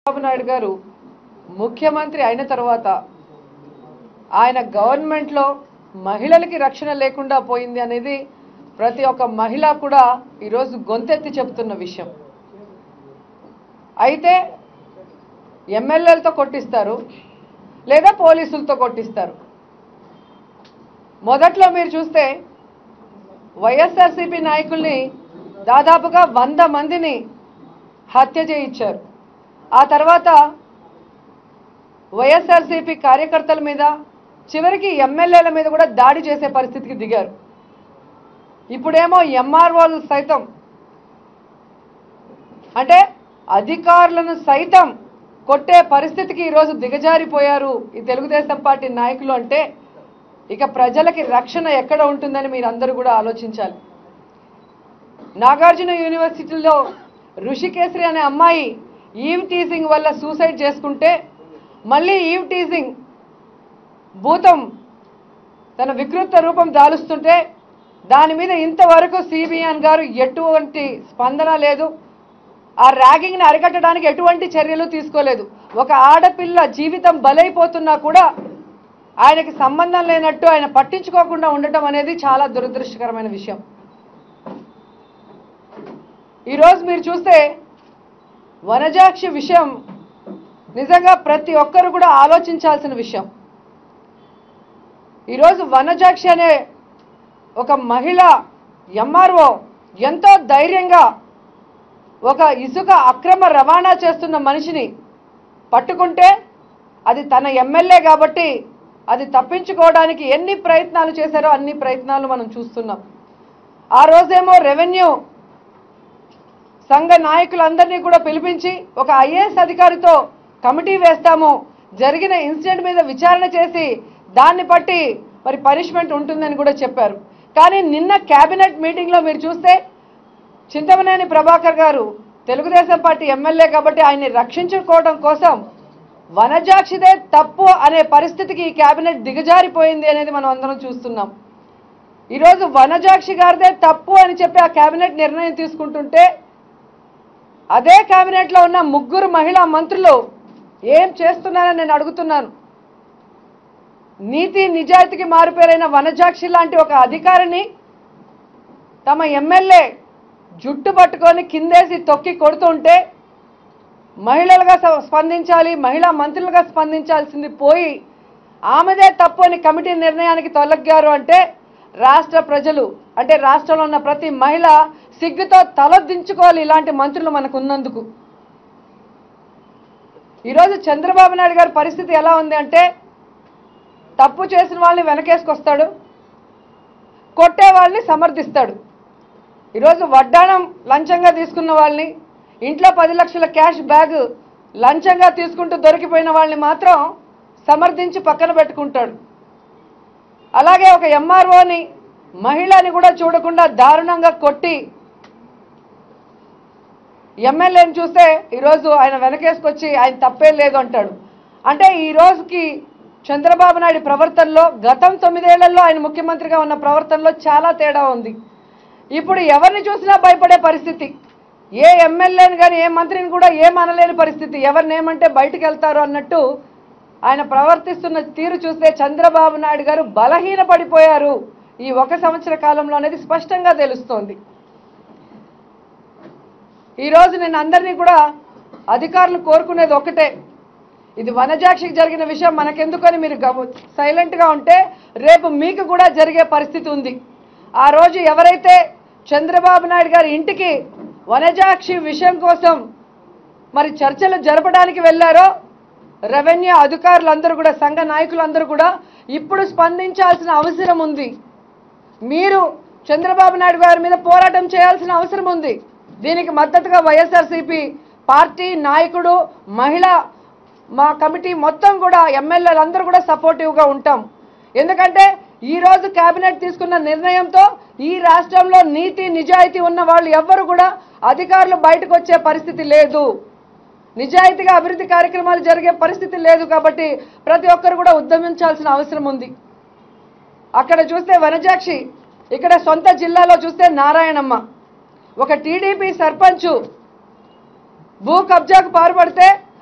చంద్రబాబు నాయుడు గారు ముఖ్యమంత్రి అయిన తర్వాత ఆయన గవర్నమెంట్లో మహిళలకి రక్షణ లేకుండా పోయింది అనేది ప్రతి ఒక్క మహిళ కూడా ఈరోజు గొంతెత్తి చెబుతున్న విషయం అయితే ఎమ్మెల్యేలతో కొట్టిస్తారు లేదా పోలీసులతో కొట్టిస్తారు మొదట్లో మీరు చూస్తే వైఎస్ఆర్సీపీ నాయకుల్ని దాదాపుగా వంద మందిని హత్య చేయించారు ఆ తర్వాత వైఎస్ఆర్సీపీ కార్యకర్తల మీద చివరికి ఎమ్మెల్యేల మీద కూడా దాడి చేసే పరిస్థితికి దిగారు ఇప్పుడేమో ఎంఆర్ఓలు సైతం అంటే అధికారులను సైతం కొట్టే పరిస్థితికి ఈరోజు దిగజారిపోయారు ఈ తెలుగుదేశం పార్టీ నాయకులు అంటే ఇక ప్రజలకి రక్షణ ఎక్కడ ఉంటుందని మీరు అందరూ కూడా ఆలోచించాలి నాగార్జున యూనివర్సిటీలో ఋషికేశ్రి అనే అమ్మాయి ఈవ్ టీజింగ్ వల్ల సూసైడ్ చేసుకుంటే మళ్ళీ ఈవ్ టీజింగ్ భూతం తన వికృత రూపం దాలుస్తుంటే దాని మీద ఇంతవరకు సిబిఎన్ గారు ఎటువంటి స్పందన లేదు ఆ ర్యాగింగ్ని అరికట్టడానికి ఎటువంటి చర్యలు తీసుకోలేదు ఒక ఆడపిల్ల జీవితం బలైపోతున్నా కూడా ఆయనకి సంబంధం లేనట్టు ఆయన పట్టించుకోకుండా ఉండటం అనేది చాలా దురదృష్టకరమైన విషయం ఈరోజు మీరు చూస్తే వనజాక్షి విషయం నిజంగా ప్రతి ఒక్కరు కూడా ఆలోచించాల్సిన విషయం ఈరోజు వనజాక్షి అనే ఒక మహిళ ఎంఆర్ఓ ఎంతో ధైర్యంగా ఒక ఇసుక అక్రమ రవాణా చేస్తున్న మనిషిని పట్టుకుంటే అది తన ఎమ్మెల్యే కాబట్టి అది తప్పించుకోవడానికి ఎన్ని ప్రయత్నాలు చేశారో అన్ని ప్రయత్నాలు మనం చూస్తున్నాం ఆ రోజేమో రెవెన్యూ సంఘ నాయకులందరినీ కూడా పిలిపించి ఒక ఐఏఎస్ అధికారితో కమిటీ వేస్తాము జరిగిన ఇన్సిడెంట్ మీద విచారణ చేసి దాన్ని బట్టి మరి పనిష్మెంట్ ఉంటుందని కూడా చెప్పారు కానీ నిన్న కేబినెట్ మీటింగ్లో మీరు చూస్తే చింతమనేని ప్రభాకర్ గారు తెలుగుదేశం పార్టీ ఎమ్మెల్యే కాబట్టి ఆయన్ని రక్షించుకోవడం కోసం వనజాక్షిదే తప్పు అనే పరిస్థితికి ఈ కేబినెట్ దిగజారిపోయింది అనేది మనం అందరం చూస్తున్నాం ఈరోజు వనజాక్షి గారిదే తప్పు అని చెప్పి ఆ కేబినెట్ నిర్ణయం తీసుకుంటుంటే అదే కేబినెట్లో ఉన్న ముగ్గురు మహిళా మంత్రులు ఏం చేస్తున్నారని నేను అడుగుతున్నాను నీతి నిజాయితీకి మారుపేరైన వనజాక్షి లాంటి ఒక అధికారిని తమ ఎమ్మెల్యే జుట్టు పట్టుకొని కిందేసి తొక్కి కొడుతుంటే మహిళలుగా స- స్పందించాలి మహిళా మంత్రులుగా స్పందించాల్సింది పోయి ఆమెదే తప్పు అని కమిటీ నిర్ణయానికి తొలగారు అంటే రాష్ట్ర ప్రజలు అంటే రాష్ట్రంలో ఉన్న ప్రతి మహిళ సిగ్గుతో తలదించుకోవాలి ఇలాంటి మంత్రులు మనకు ఉన్నందుకు ఈరోజు చంద్రబాబు నాయుడు గారి పరిస్థితి ఎలా ఉంది అంటే తప్పు చేసిన వాళ్ళని వెనకేసుకొస్తాడు కొట్టే వాళ్ళని సమర్థిస్తాడు ఈరోజు వడ్డాణం లంచంగా తీసుకున్న వాళ్ళని ఇంట్లో పది లక్షల క్యాష్ బ్యాగ్ లంచంగా తీసుకుంటూ దొరికిపోయిన వాళ్ళని మాత్రం సమర్థించి పక్కన పెట్టుకుంటాడు అలాగే ఒక ఎంఆర్ఓని మహిళని కూడా చూడకుండా దారుణంగా కొట్టి ఎమ్మెల్యేని చూస్తే ఈరోజు ఆయన వెనకేసుకొచ్చి ఆయన తప్పేం లేదు అంటాడు అంటే ఈ రోజుకి చంద్రబాబు నాయుడు ప్రవర్తనలో గతం తొమ్మిదేళ్లలో ఆయన ముఖ్యమంత్రిగా ఉన్న ప్రవర్తనలో చాలా తేడా ఉంది ఇప్పుడు ఎవరిని చూసినా భయపడే పరిస్థితి ఏ ఎమ్మెల్యేని కానీ ఏ మంత్రిని కూడా ఏం అనలేని పరిస్థితి ఎవరిని ఏమంటే బయటికి వెళ్తారు అన్నట్టు ఆయన ప్రవర్తిస్తున్న తీరు చూస్తే చంద్రబాబు నాయుడు గారు బలహీన పడిపోయారు ఈ ఒక సంవత్సర కాలంలో అనేది స్పష్టంగా తెలుస్తోంది ఈరోజు నేను అందరినీ కూడా అధికారులు కోరుకునేది ఒకటే ఇది వనజాక్షికి జరిగిన విషయం మనకెందుకని మీరు గమ సైలెంట్గా ఉంటే రేపు మీకు కూడా జరిగే పరిస్థితి ఉంది ఆ రోజు ఎవరైతే చంద్రబాబు నాయుడు గారి ఇంటికి వనజాక్షి విషయం కోసం మరి చర్చలు జరపడానికి వెళ్ళారో రెవెన్యూ అధికారులందరూ కూడా సంఘ నాయకులందరూ కూడా ఇప్పుడు స్పందించాల్సిన అవసరం ఉంది మీరు చంద్రబాబు నాయుడు గారి మీద పోరాటం చేయాల్సిన అవసరం ఉంది దీనికి మద్దతుగా వైఎస్ఆర్సీపీ పార్టీ నాయకుడు మహిళ మా కమిటీ మొత్తం కూడా ఎమ్మెల్యేలందరూ కూడా సపోర్టివ్గా ఉంటాం ఎందుకంటే ఈ రోజు కేబినెట్ తీసుకున్న నిర్ణయంతో ఈ రాష్ట్రంలో నీతి నిజాయితీ ఉన్న వాళ్ళు ఎవ్వరు కూడా అధికారులు బయటకు వచ్చే పరిస్థితి లేదు నిజాయితీగా అభివృద్ధి కార్యక్రమాలు జరిగే పరిస్థితి లేదు కాబట్టి ప్రతి ఒక్కరు కూడా ఉద్యమించాల్సిన అవసరం ఉంది అక్కడ చూస్తే వనజాక్షి ఇక్కడ సొంత జిల్లాలో చూస్తే నారాయణమ్మ ఒక టీడీపీ సర్పంచ్ భూ కబ్జాకు పాల్పడితే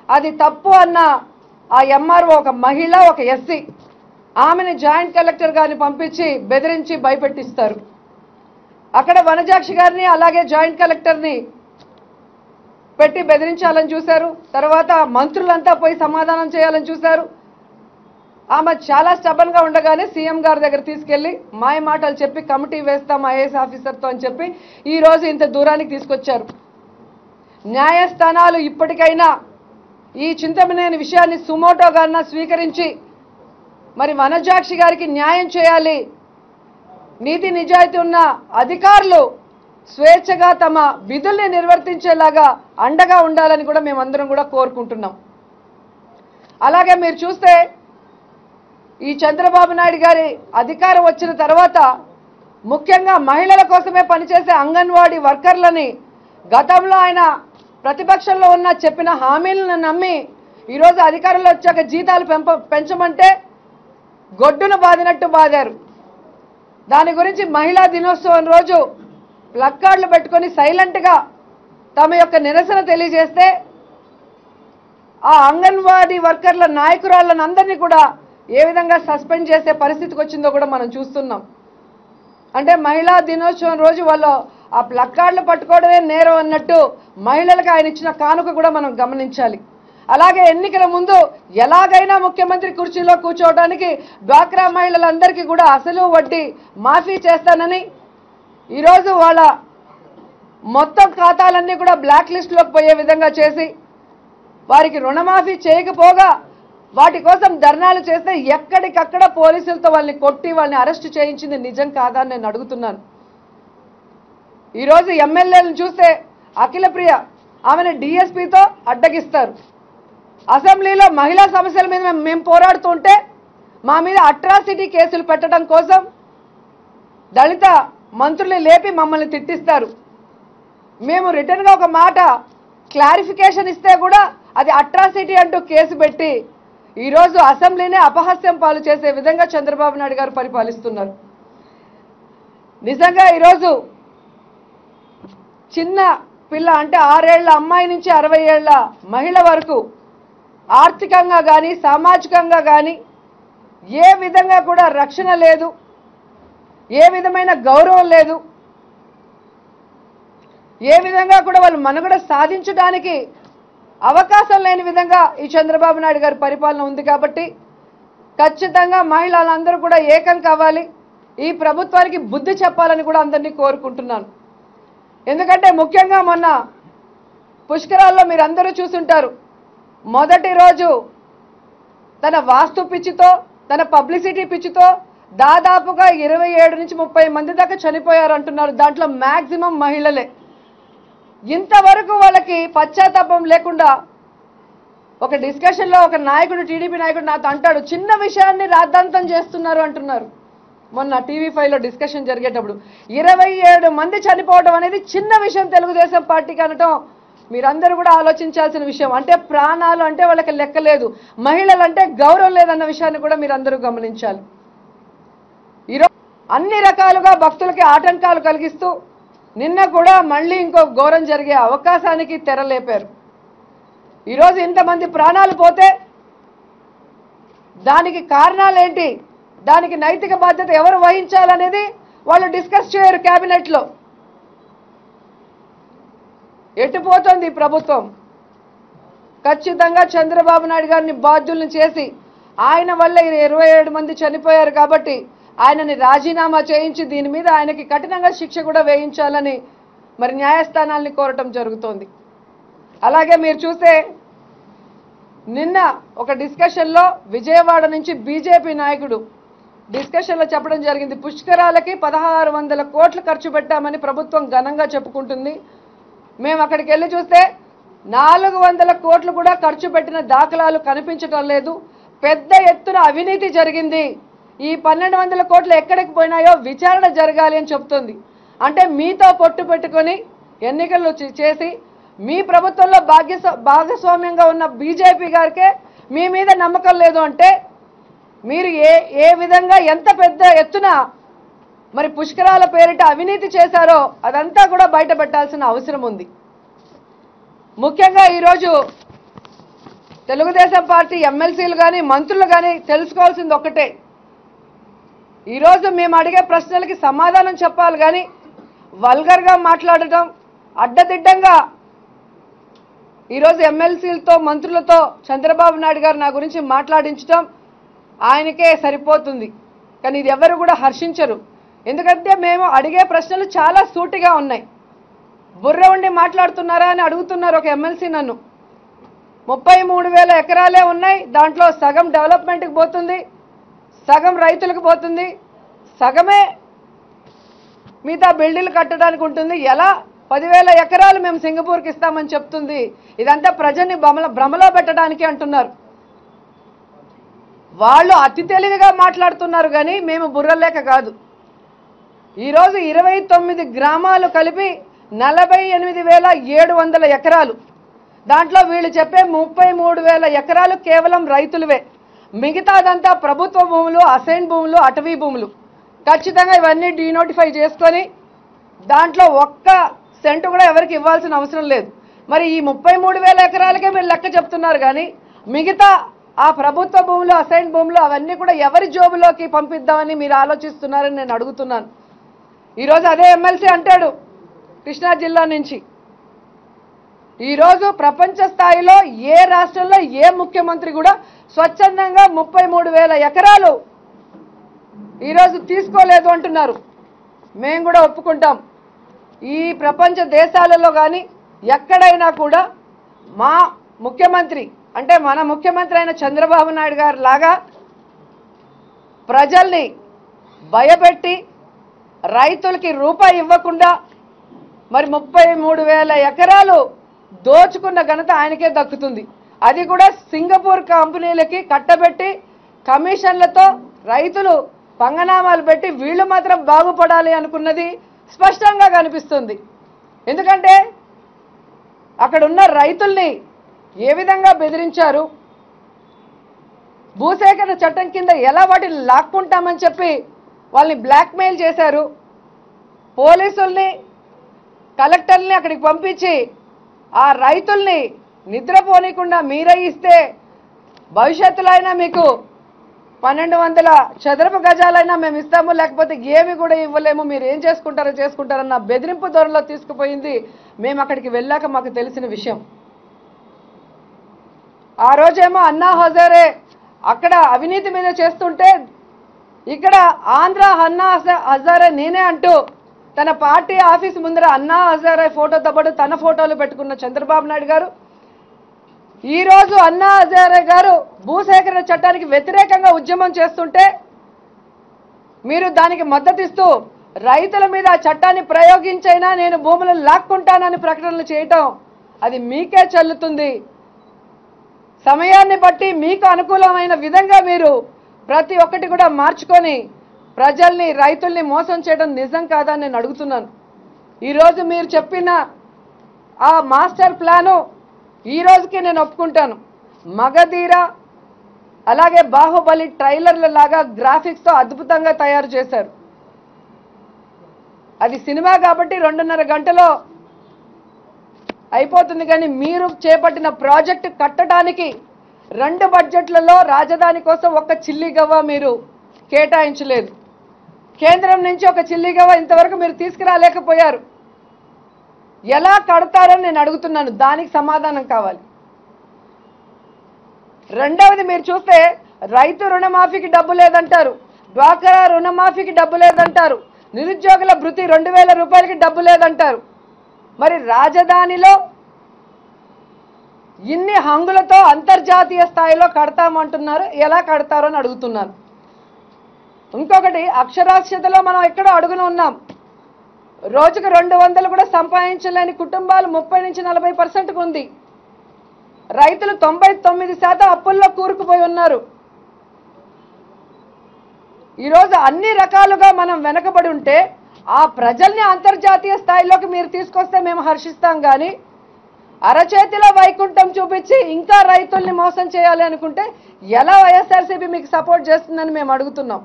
అది తప్పు అన్న ఆ ఎంఆర్ఓ ఒక మహిళ ఒక ఎస్సీ ఆమెని జాయింట్ కలెక్టర్ గారిని పంపించి బెదిరించి భయపెట్టిస్తారు అక్కడ వనజాక్షి గారిని అలాగే జాయింట్ కలెక్టర్ని పెట్టి బెదిరించాలని చూశారు తర్వాత మంత్రులంతా పోయి సమాధానం చేయాలని చూశారు ఆమె చాలా స్టబన్ గా ఉండగానే సీఎం గారి దగ్గర తీసుకెళ్లి మాయ మాటలు చెప్పి కమిటీ వేస్తాం ఐఏఎస్ ఆఫీసర్తో అని చెప్పి ఈ రోజు ఇంత దూరానికి తీసుకొచ్చారు న్యాయస్థానాలు ఇప్పటికైనా ఈ చింతమనేని విషయాన్ని సుమోటోగా స్వీకరించి మరి వనజాక్షి గారికి న్యాయం చేయాలి నీతి నిజాయితీ ఉన్న అధికారులు స్వేచ్ఛగా తమ విధుల్ని నిర్వర్తించేలాగా అండగా ఉండాలని కూడా మేమందరం కూడా కోరుకుంటున్నాం అలాగే మీరు చూస్తే ఈ చంద్రబాబు నాయుడు గారి అధికారం వచ్చిన తర్వాత ముఖ్యంగా మహిళల కోసమే పనిచేసే అంగన్వాడీ వర్కర్లని గతంలో ఆయన ప్రతిపక్షంలో ఉన్న చెప్పిన హామీలను నమ్మి ఈరోజు అధికారంలో వచ్చాక జీతాలు పెంప పెంచమంటే గొడ్డును బాదినట్టు బాదారు దాని గురించి మహిళా దినోత్సవం రోజు ప్లక్కార్డులు పెట్టుకొని సైలెంట్గా తమ యొక్క నిరసన తెలియజేస్తే ఆ అంగన్వాడీ వర్కర్ల నాయకురాళ్ళని అందరినీ కూడా ఏ విధంగా సస్పెండ్ చేసే పరిస్థితికి వచ్చిందో కూడా మనం చూస్తున్నాం అంటే మహిళా దినోత్సవం రోజు వాళ్ళు ఆ ప్లక్కార్డులు పట్టుకోవడమే నేరం అన్నట్టు మహిళలకు ఆయన ఇచ్చిన కానుక కూడా మనం గమనించాలి అలాగే ఎన్నికల ముందు ఎలాగైనా ముఖ్యమంత్రి కుర్చీలో కూర్చోవడానికి డ్వాక్రా మహిళలందరికీ కూడా అసలు వడ్డీ మాఫీ చేస్తానని ఈరోజు వాళ్ళ మొత్తం ఖాతాలన్నీ కూడా బ్లాక్ లిస్ట్లోకి పోయే విధంగా చేసి వారికి రుణమాఫీ చేయకపోగా వాటి కోసం ధర్నాలు చేస్తే ఎక్కడికక్కడ పోలీసులతో వాళ్ళని కొట్టి వాళ్ళని అరెస్ట్ చేయించింది నిజం కాదా అని నేను అడుగుతున్నాను ఈరోజు ఎమ్మెల్యేలను చూస్తే అఖిల ప్రియ ఆమెను డిఎస్పీతో అడ్డగిస్తారు అసెంబ్లీలో మహిళా సమస్యల మీద మేము- మేము పోరాడుతుంటే మా మీద అట్రాసిటీ కేసులు పెట్టడం కోసం దళిత మంత్రుల్ని లేపి మమ్మల్ని తిట్టిస్తారు మేము రిటర్న్గా ఒక మాట క్లారిఫికేషన్ ఇస్తే కూడా అది అట్రాసిటీ అంటూ కేసు పెట్టి ఈరోజు అసెంబ్లీనే అపహాస్యం పాలు చేసే విధంగా చంద్రబాబు నాయుడు గారు పరిపాలిస్తున్నారు నిజంగా ఈరోజు చిన్న పిల్ల అంటే ఆరేళ్ల అమ్మాయి నుంచి అరవై ఏళ్ల మహిళ వరకు ఆర్థికంగా కానీ సామాజికంగా కానీ ఏ విధంగా కూడా రక్షణ లేదు ఏ విధమైన గౌరవం లేదు ఏ విధంగా కూడా వాళ్ళు మనుగడ సాధించడానికి అవకాశం లేని విధంగా ఈ చంద్రబాబు నాయుడు గారి పరిపాలన ఉంది కాబట్టి ఖచ్చితంగా మహిళలందరూ కూడా ఏకం కావాలి ఈ ప్రభుత్వానికి బుద్ధి చెప్పాలని కూడా అందరినీ కోరుకుంటున్నాను ఎందుకంటే ముఖ్యంగా మొన్న పుష్కరాల్లో మీరు అందరూ చూసుంటారు మొదటి రోజు తన వాస్తు పిచ్చితో తన పబ్లిసిటీ పిచ్చితో దాదాపుగా ఇరవై ఏడు నుంచి ముప్పై మంది దాకా చనిపోయారు అంటున్నారు దాంట్లో మ్యాక్సిమం మహిళలే ఇంతవరకు వాళ్ళకి పశ్చాత్తాపం లేకుండా ఒక డిస్కషన్లో ఒక నాయకుడు టీడీపీ నాయకుడు నాతో అంటాడు చిన్న విషయాన్ని రాద్ధాంతం చేస్తున్నారు అంటున్నారు మొన్న టీవీ ఫైవ్లో డిస్కషన్ జరిగేటప్పుడు ఇరవై ఏడు మంది చనిపోవడం అనేది చిన్న విషయం తెలుగుదేశం పార్టీకి అనటం మీరందరూ కూడా ఆలోచించాల్సిన విషయం అంటే ప్రాణాలు అంటే వాళ్ళకి లెక్క లేదు మహిళలు అంటే గౌరవం లేదన్న విషయాన్ని కూడా మీరందరూ గమనించాలి ఈరోజు అన్ని రకాలుగా భక్తులకి ఆటంకాలు కలిగిస్తూ నిన్న కూడా మళ్ళీ ఇంకో ఘోరం జరిగే అవకాశానికి తెరలేపారు ఈరోజు ఇంతమంది ప్రాణాలు పోతే దానికి కారణాలేంటి దానికి నైతిక బాధ్యత ఎవరు వహించాలనేది వాళ్ళు డిస్కస్ చేయరు క్యాబినెట్లో ఎటుపోతుంది ఈ ప్రభుత్వం ఖచ్చితంగా చంద్రబాబు నాయుడు గారిని బాధ్యుల్ని చేసి ఆయన వల్ల ఈ ఇరవై ఏడు మంది చనిపోయారు కాబట్టి ఆయనని రాజీనామా చేయించి దీని మీద ఆయనకి కఠినంగా శిక్ష కూడా వేయించాలని మరి న్యాయస్థానాల్ని కోరటం జరుగుతోంది అలాగే మీరు చూస్తే నిన్న ఒక డిస్కషన్లో విజయవాడ నుంచి బీజేపీ నాయకుడు డిస్కషన్లో చెప్పడం జరిగింది పుష్కరాలకి పదహారు వందల కోట్లు ఖర్చు పెట్టామని ప్రభుత్వం ఘనంగా చెప్పుకుంటుంది మేము అక్కడికి వెళ్ళి చూస్తే నాలుగు వందల కోట్లు కూడా ఖర్చు పెట్టిన దాఖలాలు కనిపించటం లేదు పెద్ద ఎత్తున అవినీతి జరిగింది ఈ పన్నెండు వందల కోట్లు ఎక్కడికి పోయినాయో విచారణ జరగాలి అని చెప్తుంది అంటే మీతో పొట్టు పెట్టుకొని ఎన్నికలు చే- చేసి మీ ప్రభుత్వంలో భాగ్య భాగస్వామ్యంగా ఉన్న బీజేపీ గారికే మీ మీద నమ్మకం లేదు అంటే మీరు ఏ ఏ విధంగా ఎంత పెద్ద ఎత్తున మరి పుష్కరాల పేరిట అవినీతి చేశారో అదంతా కూడా బయట పెట్టాల్సిన అవసరం ఉంది ముఖ్యంగా ఈరోజు తెలుగుదేశం పార్టీ ఎమ్మెల్సీలు కానీ మంత్రులు కానీ తెలుసుకోవాల్సింది ఒక్కటే ఈరోజు మేము అడిగే ప్రశ్నలకి సమాధానం చెప్పాలి కానీ వల్గర్గా మాట్లాడటం అడ్డదిడ్డంగా ఈరోజు ఎమ్మెల్సీలతో మంత్రులతో చంద్రబాబు నాయుడు గారు నా గురించి మాట్లాడించడం ఆయనకే సరిపోతుంది కానీ ఇది ఎవరు కూడా హర్షించరు ఎందుకంటే మేము అడిగే ప్రశ్నలు చాలా సూటిగా ఉన్నాయి బుర్ర ఉండి మాట్లాడుతున్నారా అని అడుగుతున్నారు ఒక ఎమ్మెల్సీ నన్ను ముప్పై మూడు వేల ఎకరాలే ఉన్నాయి దాంట్లో సగం డెవలప్మెంట్కి పోతుంది సగం రైతులకు పోతుంది సగమే మిగతా బిల్డింగ్లు కట్టడానికి ఉంటుంది ఎలా పదివేల ఎకరాలు మేము సింగపూర్కి ఇస్తామని చెప్తుంది ఇదంతా ప్రజల్ని భ్రమలో భ్రమలో పెట్టడానికి అంటున్నారు వాళ్ళు అతి తెలివిగా మాట్లాడుతున్నారు కానీ మేము బుర్రలేక కాదు ఈరోజు ఇరవై తొమ్మిది గ్రామాలు కలిపి నలభై ఎనిమిది వేల ఏడు వందల ఎకరాలు దాంట్లో వీళ్ళు చెప్పే ముప్పై మూడు వేల ఎకరాలు కేవలం రైతులవే మిగతాదంతా ప్రభుత్వ భూములు అసైన్ భూములు అటవీ భూములు ఖచ్చితంగా ఇవన్నీ డీనోటిఫై చేసుకొని దాంట్లో ఒక్క సెంటు కూడా ఎవరికి ఇవ్వాల్సిన అవసరం లేదు మరి ఈ ముప్పై మూడు వేల ఎకరాలకే మీరు లెక్క చెప్తున్నారు కానీ మిగతా ఆ ప్రభుత్వ భూములు అసైన్ భూములు అవన్నీ కూడా ఎవరి జోబులోకి పంపిద్దామని మీరు ఆలోచిస్తున్నారని నేను అడుగుతున్నాను ఈరోజు అదే ఎమ్మెల్సీ అంటాడు కృష్ణా జిల్లా నుంచి ఈరోజు ప్రపంచ స్థాయిలో ఏ రాష్ట్రంలో ఏ ముఖ్యమంత్రి కూడా స్వచ్ఛందంగా ముప్పై మూడు వేల ఎకరాలు ఈరోజు తీసుకోలేదు అంటున్నారు మేము కూడా ఒప్పుకుంటాం ఈ ప్రపంచ దేశాలలో కానీ ఎక్కడైనా కూడా మా ముఖ్యమంత్రి అంటే మన ముఖ్యమంత్రి అయిన చంద్రబాబు నాయుడు గారు లాగా ప్రజల్ని భయపెట్టి రైతులకి రూపాయి ఇవ్వకుండా మరి ముప్పై మూడు వేల ఎకరాలు దోచుకున్న ఘనత ఆయనకే దక్కుతుంది అది కూడా సింగపూర్ కంపెనీలకి కట్టబెట్టి కమిషన్లతో రైతులు పంగనామాలు పెట్టి వీళ్ళు మాత్రం బాగుపడాలి అనుకున్నది స్పష్టంగా కనిపిస్తుంది ఎందుకంటే అక్కడ ఉన్న రైతుల్ని ఏ విధంగా బెదిరించారు భూసేకరణ చట్టం కింద ఎలా వాటిని లాక్కుంటామని చెప్పి వాళ్ళని బ్లాక్మెయిల్ చేశారు పోలీసుల్ని కలెక్టర్ని అక్కడికి పంపించి ఆ రైతుల్ని నిద్రపోనీయకుండా మీరే ఇస్తే భవిష్యత్తులో అయినా మీకు పన్నెండు వందల చదరపు గజాలైనా మేము ఇస్తాము లేకపోతే ఏమి కూడా ఇవ్వలేము మీరు ఏం చేసుకుంటారో చేసుకుంటారన్న బెదిరింపు ధోరణిలో తీసుకుపోయింది మేము అక్కడికి వెళ్ళాక మాకు తెలిసిన విషయం ఆ రోజేమో అన్నా హజారే అక్కడ అవినీతి మీద చేస్తుంటే ఇక్కడ ఆంధ్ర అన్నా హజ- హజారే నేనే అంటూ తన పార్టీ ఆఫీస్ ముందర అన్నా హజారే ఫోటోతో పాటు తన ఫోటోలు పెట్టుకున్న చంద్రబాబు నాయుడు గారు ఈ రోజు అన్నా హజారే గారు భూసేకరణ చట్టానికి వ్యతిరేకంగా ఉద్యమం చేస్తుంటే మీరు దానికి మద్దతిస్తూ రైతుల మీద ఆ చట్టాన్ని ప్రయోగించైనా నేను భూములను లాక్కుంటానని ప్రకటనలు చేయటం అది మీకే చెల్లుతుంది సమయాన్ని బట్టి మీకు అనుకూలమైన విధంగా మీరు ప్రతి ఒక్కటి కూడా మార్చుకొని ప్రజల్ని రైతుల్ని మోసం చేయడం నిజం కాదా అని నేను అడుగుతున్నాను ఈరోజు మీరు చెప్పిన ఆ మాస్టర్ ప్లాను ఈ రోజుకి నేను ఒప్పుకుంటాను మగధీర అలాగే బాహుబలి ట్రైలర్ల లాగా గ్రాఫిక్స్తో అద్భుతంగా తయారు చేశారు అది సినిమా కాబట్టి రెండున్నర గంటలో అయిపోతుంది కానీ మీరు చేపట్టిన ప్రాజెక్టు కట్టడానికి రెండు బడ్జెట్లలో రాజధాని కోసం ఒక్క చిల్లి గవ్వ మీరు కేటాయించలేదు కేంద్రం నుంచి ఒక చిల్లి గవ్వ ఇంతవరకు మీరు తీసుకురాలేకపోయారు ఎలా కడతారని నేను అడుగుతున్నాను దానికి సమాధానం కావాలి రెండవది మీరు చూస్తే రైతు రుణమాఫీకి డబ్బు లేదంటారు డ్వాక్రా రుణమాఫీకి డబ్బు లేదంటారు నిరుద్యోగుల భృతి రెండు వేల రూపాయలకి డబ్బు లేదంటారు మరి రాజధానిలో ఇన్ని హంగులతో అంతర్జాతీయ స్థాయిలో కడతామంటున్నారు ఎలా కడతారో అని అడుగుతున్నాను ఇంకొకటి అక్షరాస్యతలో మనం ఎక్కడో అడుగున ఉన్నాం రోజుకు రెండు వందలు కూడా సంపాదించలేని కుటుంబాలు ముప్పై నుంచి నలభై పర్సెంట్కి ఉంది రైతులు తొంభై తొమ్మిది శాతం అప్పుల్లో కూరుకుపోయి ఉన్నారు ఈరోజు అన్ని రకాలుగా మనం వెనకబడి ఉంటే ఆ ప్రజల్ని అంతర్జాతీయ స్థాయిలోకి మీరు తీసుకొస్తే మేము హర్షిస్తాం కానీ అరచేతిలో వైకుంఠం చూపించి ఇంకా రైతుల్ని మోసం చేయాలి అనుకుంటే ఎలా వైఎస్ఆర్సీపీ మీకు సపోర్ట్ చేస్తుందని మేము అడుగుతున్నాం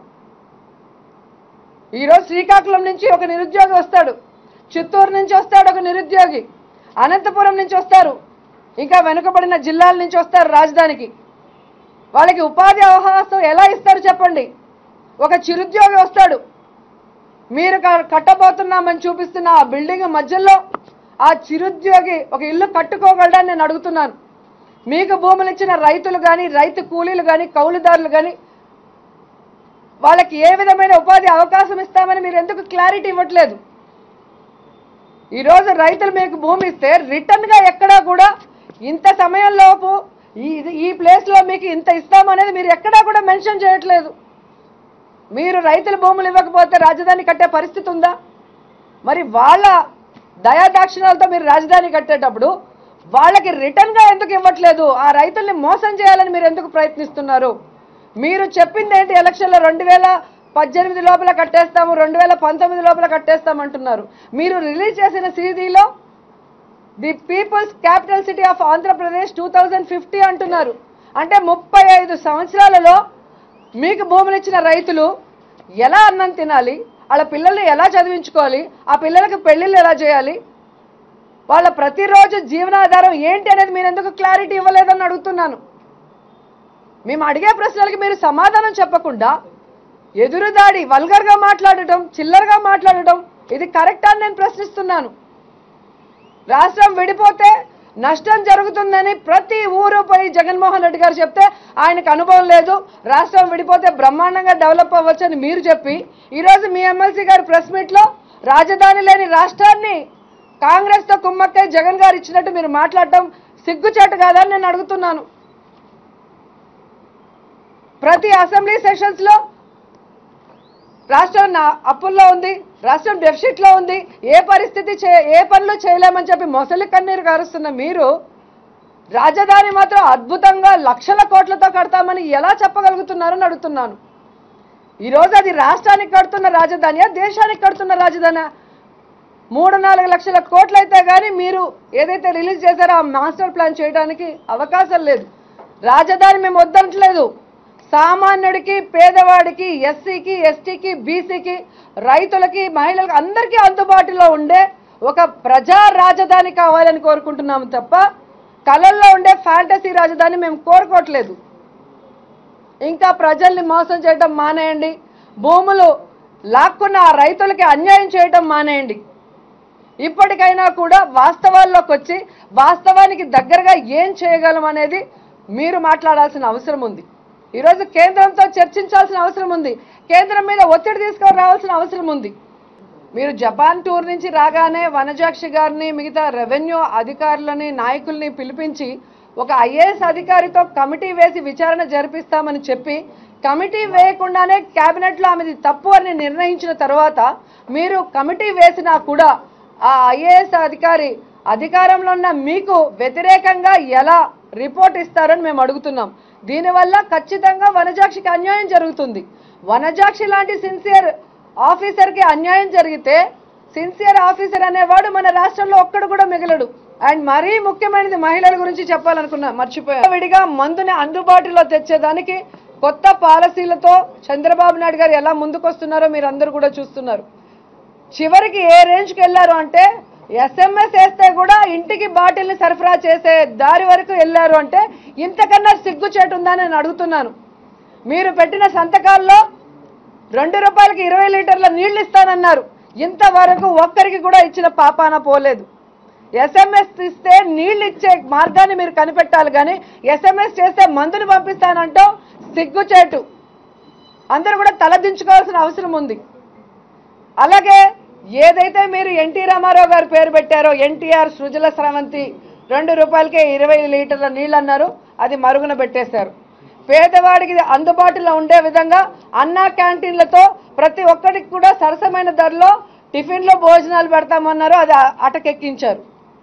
ఈరోజు శ్రీకాకుళం నుంచి ఒక నిరుద్యోగి వస్తాడు చిత్తూరు నుంచి వస్తాడు ఒక నిరుద్యోగి అనంతపురం నుంచి వస్తారు ఇంకా వెనుకబడిన జిల్లాల నుంచి వస్తారు రాజధానికి వాళ్ళకి ఉపాధి అవకాశం ఎలా ఇస్తారు చెప్పండి ఒక చిరుద్యోగి వస్తాడు మీరు క- కట్టబోతున్నామని చూపిస్తున్న ఆ బిల్డింగ్ మధ్యలో ఆ చిరుద్యోగి ఒక ఇల్లు కట్టుకోగలడని నేను అడుగుతున్నాను మీకు భూములు ఇచ్చిన రైతులు కానీ రైతు కూలీలు కానీ కౌలుదారులు కానీ వాళ్ళకి ఏ విధమైన ఉపాధి అవకాశం ఇస్తామని మీరు ఎందుకు క్లారిటీ ఇవ్వట్లేదు ఈరోజు రైతులు మీకు భూమి ఇస్తే రిటర్న్గా ఎక్కడా కూడా ఇంత సమయంలోపు ఈ ఈ ప్లేస్లో మీకు ఇంత ఇస్తామనేది మీరు ఎక్కడా కూడా మెన్షన్ చేయట్లేదు మీరు రైతుల భూములు ఇవ్వకపోతే రాజధాని కట్టే పరిస్థితి ఉందా మరి వాళ్ళ దయాదాక్షిణాలతో మీరు రాజధాని కట్టేటప్పుడు వాళ్ళకి రిటర్న్గా ఎందుకు ఇవ్వట్లేదు ఆ రైతుల్ని మోసం చేయాలని మీరు ఎందుకు ప్రయత్నిస్తున్నారు మీరు చెప్పింది ఏంటి ఎలక్షన్లో రెండు వేల పద్దెనిమిది లోపల కట్టేస్తాము రెండు వేల పంతొమ్మిది లోపల కట్టేస్తామంటున్నారు మీరు రిలీజ్ చేసిన సీడీలో the people's capital city of Andhra Pradesh two thousand fifty అంటున్నారు అంటే ముప్పై ఐదు సంవత్సరాలలో మీకు భూములు ఇచ్చిన రైతులు ఎలా అన్నం తినాలి వాళ్ళ పిల్లల్ని ఎలా చదివించుకోవాలి ఆ పిల్లలకి పెళ్ళిళ్ళు ఎలా చేయాలి వాళ్ళ ప్రతిరోజు జీవనాధారం ఏంటి అనేది మీరు ఎందుకు క్లారిటీ ఇవ్వలేదని అడుగుతున్నాను మేము అడిగే ప్రశ్నలకి మీరు సమాధానం చెప్పకుండా ఎదురుదాడి వల్గర్గా మాట్లాడటం చిల్లరగా మాట్లాడటం ఇది కరెక్టా అని నేను ప్రశ్నిస్తున్నాను రాష్ట్రం విడిపోతే నష్టం జరుగుతుందని ప్రతి ఊరు పోయి జగన్మోహన్ రెడ్డి గారు చెప్తే ఆయనకు అనుభవం లేదు రాష్ట్రం విడిపోతే బ్రహ్మాండంగా డెవలప్ అవ్వచ్చని మీరు చెప్పి ఈరోజు మీ ఎమ్మెల్సీ గారు ప్రెస్ మీట్లో రాజధాని లేని రాష్ట్రాన్ని కాంగ్రెస్తో కుమ్మక్కై జగన్ గారు ఇచ్చినట్టు మీరు మాట్లాడటం సిగ్గుచేటు కాదని నేను అడుగుతున్నాను ప్రతి అసెంబ్లీ సెషన్స్లో రాష్ట్రం నా అప్పుల్లో ఉంది రాష్ట్రం డెఫిసిట్ లో ఉంది ఏ పరిస్థితి చే ఏ పనులు చేయలేమని చెప్పి మొసలి కన్నీరు కారుస్తున్న మీరు రాజధాని మాత్రం అద్భుతంగా లక్షల కోట్లతో కడతామని ఎలా చెప్పగలుగుతున్నారని అడుగుతున్నాను ఈరోజు అది రాష్ట్రానికి కడుతున్న రాజధానియా దేశానికి కడుతున్న రాజధాని మూడు నాలుగు లక్షల కోట్లయితే కానీ మీరు ఏదైతే రిలీజ్ చేశారో ఆ మాస్టర్ ప్లాన్ చేయడానికి అవకాశం లేదు రాజధాని మేము వద్దనట్లేదు సామాన్యుడికి పేదవాడికి ఎస్సీకి ఎస్టీకి బీసీకి రైతులకి మహిళలకి అందరికీ అందుబాటులో ఉండే ఒక ప్రజా రాజధాని కావాలని కోరుకుంటున్నాము తప్ప కళల్లో ఉండే ఫ్యాంటసీ రాజధాని మేము కోరుకోవట్లేదు ఇంకా ప్రజల్ని మోసం చేయటం మానేయండి భూములు లాక్కున్న ఆ రైతులకి అన్యాయం చేయటం మానేయండి ఇప్పటికైనా కూడా వాస్తవాల్లోకి వచ్చి వాస్తవానికి దగ్గరగా ఏం చేయగలం అనేది మీరు మాట్లాడాల్సిన అవసరం ఉంది ఈరోజు కేంద్రంతో చర్చించాల్సిన అవసరం ఉంది కేంద్రం మీద ఒత్తిడి తీసుకొని రావాల్సిన అవసరం ఉంది మీరు జపాన్ టూర్ నుంచి రాగానే వనజాక్షి గారిని మిగతా రెవెన్యూ అధికారులని నాయకుల్ని పిలిపించి ఒక ఐఏఎస్ అధికారితో కమిటీ వేసి విచారణ జరిపిస్తామని చెప్పి కమిటీ వేయకుండానే కేబినెట్లో ఆమెది తప్పు అని నిర్ణయించిన తర్వాత మీరు కమిటీ వేసినా కూడా ఆ ఐఏఎస్ అధికారి అధికారంలో ఉన్న మీకు వ్యతిరేకంగా ఎలా రిపోర్ట్ ఇస్తారని మేము అడుగుతున్నాం దీనివల్ల ఖచ్చితంగా వనజాక్షికి అన్యాయం జరుగుతుంది వనజాక్షి లాంటి సిన్సియర్ ఆఫీసర్కి అన్యాయం జరిగితే సిన్సియర్ ఆఫీసర్ అనేవాడు మన రాష్ట్రంలో ఒక్కడు కూడా మిగలడు అండ్ మరీ ముఖ్యమైనది మహిళల గురించి చెప్పాలనుకున్నా మర్చిపోయా విడిగా మందుని అందుబాటులో తెచ్చేదానికి కొత్త పాలసీలతో చంద్రబాబు నాయుడు గారు ఎలా ముందుకొస్తున్నారో మీరు అందరూ కూడా చూస్తున్నారు చివరికి ఏ రేంజ్కి వెళ్ళారు అంటే ఎస్ఎంఎస్ వేస్తే కూడా ఇంటికి బాటిల్ని సరఫరా చేసే దారి వరకు వెళ్ళారు అంటే ఇంతకన్నా సిగ్గుచేటు ఉందని నేను అడుగుతున్నాను మీరు పెట్టిన సంతకాల్లో రెండు రూపాయలకి ఇరవై లీటర్ల నీళ్లు ఇస్తానన్నారు ఇంతవరకు ఒక్కరికి కూడా ఇచ్చిన పాపాన పోలేదు ఎస్ఎంఎస్ ఇస్తే నీళ్లు ఇచ్చే మార్గాన్ని మీరు కనిపెట్టాలి కానీ ఎస్ఎంఎస్ చేస్తే మందుని పంపిస్తానంటో సిగ్గుచేటు అందరూ కూడా తలదించుకోవాల్సిన అవసరం ఉంది అలాగే ఏదైతే మీరు ఎన్టీ రామారావు గారు పేరు పెట్టారో ఎన్టీఆర్ సృజల స్రవంతి రెండు రూపాయలకే ఇరవై లీటర్ల నీళ్ళు అన్నారు అది మరుగున పెట్టేశారు పేదవాడికి అందుబాటులో ఉండే విధంగా అన్నా క్యాంటీన్లతో ప్రతి ఒక్కరికి కూడా సరసమైన ధరలో టిఫిన్లో భోజనాలు పెడతామన్నారు అది అ- అటకెక్కించారు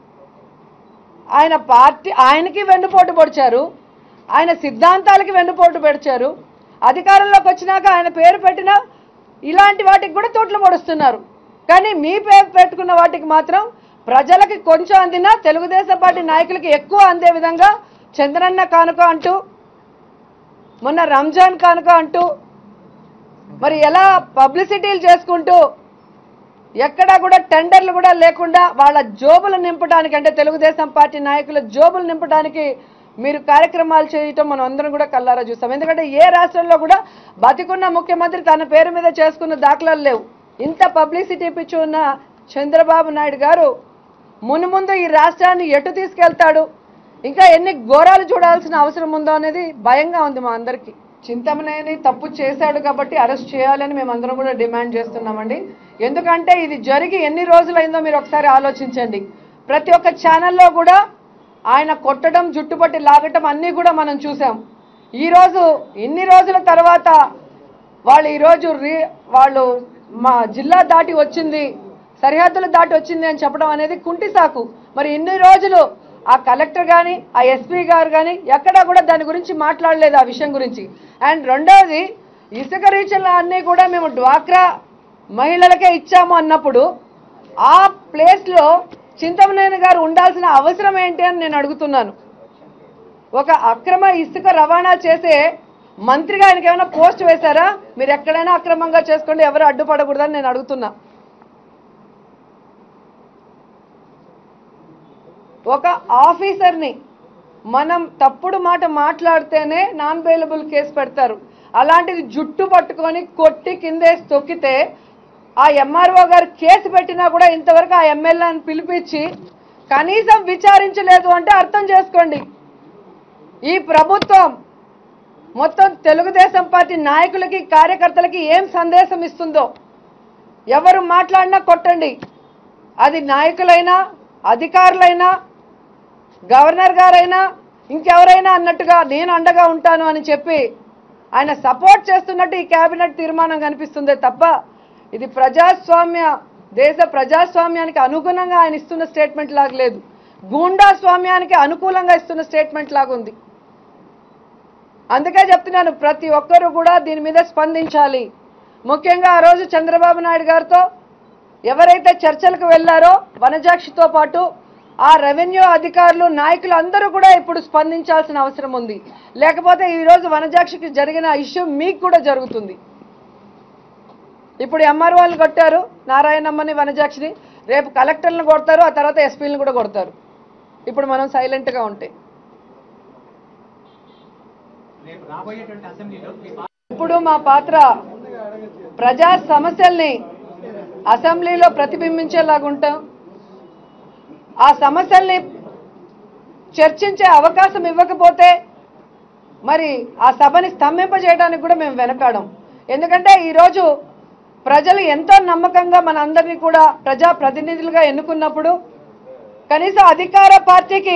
ఆయన పార్టీ ఆయనకి వెన్నుపోటు పొడిచారు ఆయన సిద్ధాంతాలకి వెన్నుపోటు పెడిచారు అధికారంలోకి వచ్చినాక ఆయన పేరు పెట్టిన ఇలాంటి వాటికి కూడా తోట్లు పొడుస్తున్నారు కానీ మీ పేరు పెట్టుకున్న వాటికి మాత్రం ప్రజలకి కొంచెం అందినా తెలుగుదేశం పార్టీ నాయకులకి ఎక్కువ అందే విధంగా చంద్రన్న కానుక అంటూ మొన్న రంజాన్ కానుక అంటూ మరి ఎలా పబ్లిసిటీలు చేసుకుంటూ ఎక్కడా కూడా టెండర్లు కూడా లేకుండా వాళ్ళ జోబులు నింపడానికి అంటే తెలుగుదేశం పార్టీ నాయకుల జోబులు నింపడానికి మీరు కార్యక్రమాలు చేయటం మనం అందరం కూడా కల్లారా చూస్తాం ఎందుకంటే ఏ రాష్ట్రంలో కూడా బతికున్న ముఖ్యమంత్రి తన పేరు మీద చేసుకున్న దాఖలాలు లేవు ఇంత పబ్లిసిటీ పిచ్చి ఉన్న చంద్రబాబు నాయుడు గారు మునుముందు ఈ రాష్ట్రాన్ని ఎటు తీసుకెళ్తాడు ఇంకా ఎన్ని ఘోరాలు చూడాల్సిన అవసరం ఉందో అనేది భయంగా ఉంది మా అందరికీ చింతమనేని తప్పు చేశాడు కాబట్టి అరెస్ట్ చేయాలని మేము అందరం కూడా డిమాండ్ చేస్తున్నామండి ఎందుకంటే ఇది జరిగి ఎన్ని రోజులైందో మీరు ఒకసారి ఆలోచించండి ప్రతి ఒక్క ఛానల్లో కూడా ఆయన కొట్టడం జుట్టుపట్టి లాగటం అన్నీ కూడా మనం చూసాం ఈరోజు ఇన్ని రోజుల తర్వాత వాళ్ళు ఈరోజు రీ వాళ్ళు మా జిల్లా దాటి వచ్చింది సరిహద్దులు దాటి వచ్చింది అని చెప్పడం అనేది కుంటి సాకు మరి ఇన్ని రోజులు ఆ కలెక్టర్ కానీ ఆ ఎస్పీ గారు కానీ ఎక్కడా కూడా దాని గురించి మాట్లాడలేదు ఆ విషయం గురించి అండ్ రెండవది ఇసుక రీచర్లు అన్నీ కూడా మేము డ్వాక్రా మహిళలకే ఇచ్చాము అన్నప్పుడు ఆ ప్లేస్లో చింతమనేని గారు ఉండాల్సిన అవసరం ఏంటి అని నేను అడుగుతున్నాను ఒక అక్రమ ఇసుక రవాణా చేసే మంత్రిగా ఆయనకి ఏమైనా పోస్ట్ వేశారా మీరు ఎక్కడైనా అక్రమంగా చేసుకోండి ఎవరు అడ్డుపడకూడదని నేను అడుగుతున్నా ఒక ఆఫీసర్ని మనం తప్పుడు మాట మాట్లాడితేనే నాన్ బెయిలబుల్ కేసు పెడతారు అలాంటిది జుట్టు పట్టుకొని కొట్టి కిందేసి తొక్కితే ఆ ఎంఆర్ఓ గారు కేసు పెట్టినా కూడా ఇంతవరకు ఆ ఎమ్మెల్యేని పిలిపించి కనీసం విచారించలేదు అంటే అర్థం చేసుకోండి ఈ ప్రభుత్వం మొత్తం తెలుగుదేశం పార్టీ నాయకులకి కార్యకర్తలకి ఏం సందేశం ఇస్తుందో ఎవరు మాట్లాడినా కొట్టండి అది నాయకులైనా అధికారులైనా గవర్నర్ గారైనా ఇంకెవరైనా అన్నట్టుగా నేను అండగా ఉంటాను అని చెప్పి ఆయన సపోర్ట్ చేస్తున్నట్టు ఈ కేబినెట్ తీర్మానం కనిపిస్తుందే తప్ప ఇది ప్రజాస్వామ్య దేశ ప్రజాస్వామ్యానికి అనుగుణంగా ఆయన ఇస్తున్న స్టేట్మెంట్ లాగా లేదు గూండా స్వామ్యానికి అనుకూలంగా ఇస్తున్న స్టేట్మెంట్ లాగా ఉంది అందుకే చెప్తున్నాను ప్రతి ఒక్కరూ కూడా దీని మీద స్పందించాలి ముఖ్యంగా ఆ రోజు చంద్రబాబు నాయుడు గారితో ఎవరైతే చర్చలకు వెళ్లారో వనజాక్షితో పాటు ఆ రెవెన్యూ అధికారులు నాయకులు అందరూ కూడా ఇప్పుడు స్పందించాల్సిన అవసరం ఉంది లేకపోతే ఈ రోజు వనజాక్షికి జరిగిన ఇష్యూ మీకు కూడా జరుగుతుంది ఇప్పుడు ఎంఆర్ వాళ్ళు కొట్టారు నారాయణమ్మని వనజాక్షిని రేపు కలెక్టర్లను కొడతారు ఆ తర్వాత ఎస్పీలను కూడా కొడతారు ఇప్పుడు మనం సైలెంట్గా ఉంటే రేపు రాబోయేటువంటి అసెంబ్లీలో మీ పా- ఇప్పుడు మా పాత్ర ప్రజా సమస్యల్ని అసెంబ్లీలో ప్రతిబింబించేలాగుంటాం ఆ సమస్యల్ని చర్చించే అవకాశం ఇవ్వకపోతే మరి ఆ సభని స్తంభింపజేయడానికి కూడా మేము వెనకాడం ఎందుకంటే ఈరోజు ప్రజలు ఎంతో నమ్మకంగా మన అందరినీ కూడా ప్రజా ప్రతినిధులుగా ఎన్నుకున్నప్పుడు కనీసం అధికార పార్టీకి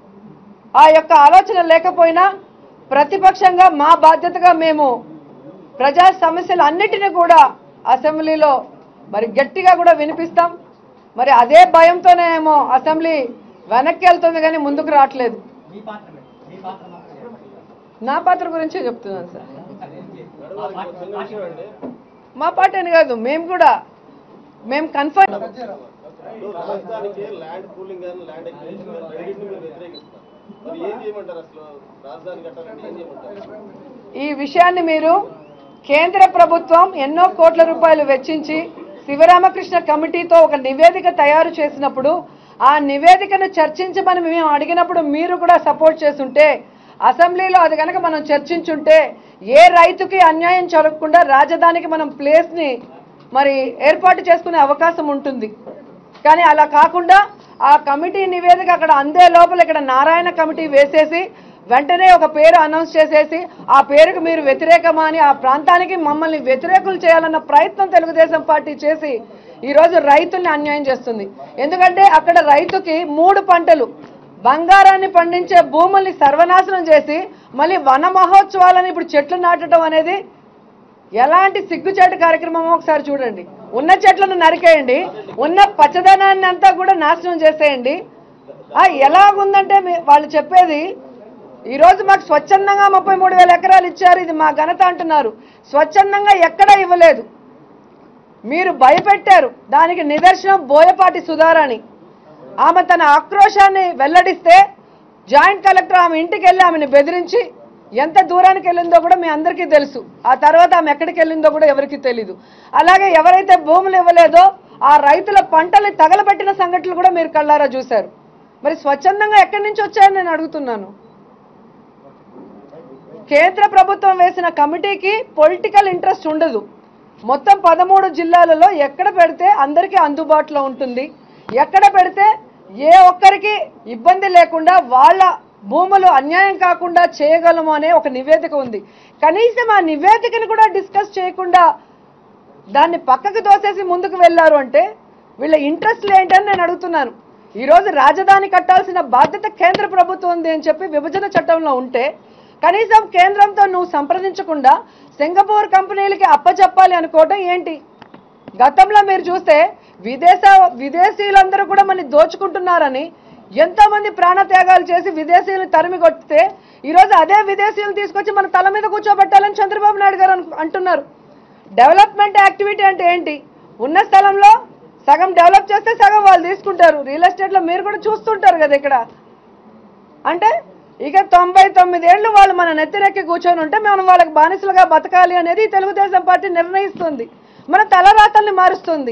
ఆ యొక్క ఆలోచన లేకపోయినా ప్రతిపక్షంగా మా బాధ్యతగా మేము ప్రజా సమస్యలు అన్నిటిని కూడా అసెంబ్లీలో మరి గట్టిగా కూడా వినిపిస్తాం మరి అదే భయంతోనేమో అసెంబ్లీ వెనక్కి వెళ్తుంది కానీ ముందుకు రావట్లేదు మీ పాత్ర మేడం. మీ పాత్ర మాత్రం చెప్పండి. నా పాత్ర గురించే చెప్తున్నాను సార్ అదే, ఆ పార్టీ- పార్టీ- మా పార్టీ అని కాదు మేము కూడా మేము కన్ఫర్మ్ ఇప్పుడు రాజధానికి ల్యాండ్ పూలింగ్ కానీ ల్యాండ్ ఎక్విజిషన్ కానీ రెండింటిని మీరు వ్యతిరేకిస్తారు మరి ఏం చేయమంటారు అసలు రాజధాని కట్టాలంటే ఏం చేయమంటారు ఈ విషయాన్ని మీరు కేంద్ర ప్రభుత్వం ఎన్నో కోట్ల రూపాయలు వెచ్చించి శివరామకృష్ణ కమిటీతో ఒక నివేదిక తయారు చేసినప్పుడు ఆ నివేదికను చర్చించమని మేము అడిగినప్పుడు మీరు కూడా సపోర్ట్ చేస్తుంటే అసెంబ్లీలో అది కనుక మనం చర్చించుంటే ఏ రైతుకి అన్యాయం జరగకుండా రాజధానికి మనం ప్లేస్ని మరి ఏర్పాటు చేసుకునే అవకాశం ఉంటుంది కానీ అలా కాకుండా ఆ కమిటీ నివేదిక అక్కడ అందే లోపల ఇక్కడ నారాయణ కమిటీ వేసేసి వెంటనే ఒక పేరు అనౌన్స్ చేసేసి ఆ పేరుకు మీరు వ్యతిరేకమా అని ఆ ప్రాంతానికి మమ్మల్ని వ్యతిరేకులు చేయాలన్న ప్రయత్నం తెలుగుదేశం పార్టీ చేసి ఈరోజు రైతుల్ని అన్యాయం చేస్తుంది ఎందుకంటే అక్కడ రైతుకి మూడు పంటలు బంగారాన్ని పండించే భూముల్ని సర్వనాశనం చేసి మళ్ళీ వన మహోత్సవాలని ఇప్పుడు చెట్లు నాటడం అనేది ఎలాంటి సిగ్గుచేటు కార్యక్రమమో ఒకసారి చూడండి ఉన్న చెట్లను నరికేయండి ఉన్న పచ్చదనాన్ని అంతా కూడా నాశనం చేసేయండి ఆ, ఎలాగుందంటే మీ- వాళ్ళు చెప్పేది ఈరోజు మాకు స్వచ్ఛందంగా ముప్పై మూడు వేల ఎకరాలు ఇచ్చారు ఇది మా ఘనత అంటున్నారు స్వచ్ఛందంగా ఎక్కడా ఇవ్వలేదు మీరు భయపెట్టారు దానికి నిదర్శనం బోయపాటి సుధారాణి ఆమె తన ఆక్రోశాన్ని వెల్లడిస్తే జాయింట్ కలెక్టర్ ఆమె ఇంటికి వెళ్ళి ఆమెను బెదిరించి ఎంత దూరానికి వెళ్ళిందో కూడా మీ అందరికీ తెలుసు ఆ తర్వాత ఆమె ఎక్కడికి వెళ్ళిందో కూడా ఎవరికీ తెలీదు అలాగే ఎవరైతే భూములు ఇవ్వలేదో ఆ రైతుల పంటల్ని తగలబెట్టిన సంఘటనలు కూడా మీరు కళ్ళారా చూశారు మరి స్వచ్ఛందంగా ఎక్కడి నుంచి వచ్చాయని నేను అడుగుతున్నాను కేంద్ర ప్రభుత్వం వేసిన కమిటీకి పొలిటికల్ ఇంట్రెస్ట్ ఉండదు మొత్తం పదమూడు జిల్లాలలో ఎక్కడ పెడితే అందరికీ అందుబాటులో ఉంటుంది ఎక్కడ పెడితే ఏ ఒక్కరికి ఇబ్బంది లేకుండా వాళ్ళ భూములు అన్యాయం కాకుండా చేయగలము అనే ఒక నివేదిక ఉంది కనీసం ఆ నివేదికను కూడా డిస్కస్ చేయకుండా దాన్ని పక్కకు తోసేసి ముందుకు వెళ్ళారు అంటే వీళ్ళ ఇంట్రెస్ట్లు ఏంటని నేను అడుగుతున్నాను ఈరోజు రాజధాని కట్టాల్సిన బాధ్యత కేంద్ర ప్రభుత్వం ఉంది అని చెప్పి విభజన చట్టంలో ఉంటే కనీసం కేంద్రంతో నువ్వు సంప్రదించకుండా సింగపూర్ కంపెనీలకి అప్పచెప్పాలి అనుకోవటం ఏంటి గతంలో మీరు చూస్తే విదేశ విదేశీయులందరూ కూడా మన దోచుకుంటున్నారని ఎంతో మంది ప్రాణత్యాగాలు చేసి విదేశీయులు తరిమి కొట్టితే ఈరోజు అదే విదేశీయులు తీసుకొచ్చి మన తల మీద కూర్చోబెట్టాలని చంద్రబాబు నాయుడు గారు అను- అంటున్నారు డెవలప్మెంట్ యాక్టివిటీ అంటే ఏంటి ఉన్న స్థలంలో సగం డెవలప్ చేస్తే సగం వాళ్ళు తీసుకుంటారు రియల్ ఎస్టేట్లో మీరు కూడా చూస్తుంటారు కదా ఇక్కడ అంటే ఇక తొంభై తొమ్మిది ఏళ్ళు వాళ్ళు మన నెత్తిరెక్కి కూర్చొని ఉంటే మనం వాళ్ళకి బానిసలుగా బతకాలి అనేది ఈ తెలుగుదేశం పార్టీ నిర్ణయిస్తుంది మన తలరాతల్ని మారుస్తుంది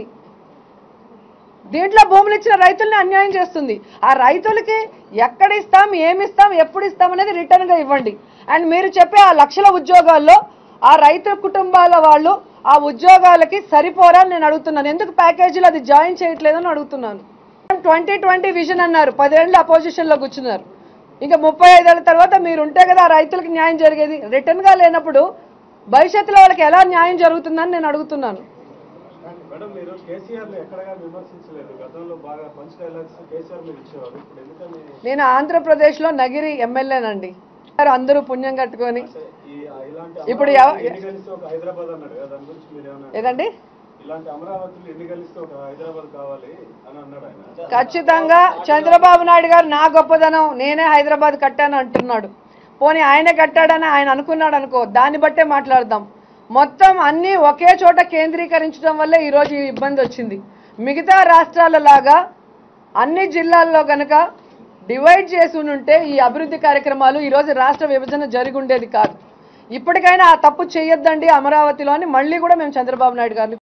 దీంట్లో భూములు ఇచ్చిన రైతుల్ని అన్యాయం చేస్తుంది ఆ రైతులకి ఎక్కడ ఇస్తాం ఏమి ఇస్తాం ఎప్పుడు ఇస్తాం అనేది రిటర్న్ గా ఇవ్వండి అండ్ మీరు చెప్పే ఆ లక్షల ఉద్యోగాల్లో ఆ రైతు కుటుంబాల వాళ్ళు ఆ ఉద్యోగాలకి సరిపోరా అని నేను అడుగుతున్నాను ఎందుకు ప్యాకేజీలో అది జాయిన్ చేయట్లేదని అడుగుతున్నాను ట్వంటీ ట్వంటీ విజన్ అన్నారు పదేళ్ళు అపోజిషన్ లో కూర్చున్నారు ఇంకా ముప్పై ఐదేళ్ల తర్వాత మీరు ఉంటే కదా ఆ రైతులకు న్యాయం జరిగేది రిటర్న్ గా లేనప్పుడు భవిష్యత్తులో వాళ్ళకి ఎలా న్యాయం జరుగుతుందని నేను అడుగుతున్నాను మేడం మీరు కేసీఆర్ ని ఎక్కడగా విమర్శించలేదు గతంలో బాగా పంచ్ డైలాగ్స్ కేసీఆర్ మీరు ఇచ్చేవారు ఇప్పుడు ఎందుకని నేను ఆంధ్రప్రదేశ్లో నగిరి ఎమ్మెల్యేనండి అందరూ పుణ్యం కట్టుకొని ఈ ఇలాంటి ఇప్పుడు అమరావతి ఎవ- ఎన్ని కలిస్తే ఒక హైదరాబాద్ అన్నాడు కదా దాని గురించి మీరు ఏమన్నా ఏదండి ఇలాంటి అమరావతిలో ఎన్ని కలిస్తే ఒక హైదరాబాద్ కావాలి అని అన్నాడు ఆయన ఖచ్చితంగా చంద్రబాబు నాయుడు గారు నా గొప్పదనం నేనే హైదరాబాద్ కట్టాను అంటున్నాడు పోనీ ఆయన కట్టాడని ఆయన అనుకున్నాడు అనుకో దాన్ని బట్టే మాట్లాడదాం మొత్తం అన్నీ ఒకే చోట కేంద్రీకరించడం వల్లే ఈరోజు ఈ ఇబ్బంది వచ్చింది మిగతా రాష్ట్రాల లాగా అన్ని జిల్లాల్లో గనక డివైడ్ చేసి ఉంటే ఈ అభివృద్ధి కార్యక్రమాలు ఈరోజు రాష్ట్ర విభజన జరిగి ఉండేది కాదు ఇప్పటికైనా ఆ తప్పు చేయొద్దండి అమరావతిలో అని మళ్ళీ కూడా మేము చంద్రబాబు నాయుడు గారిని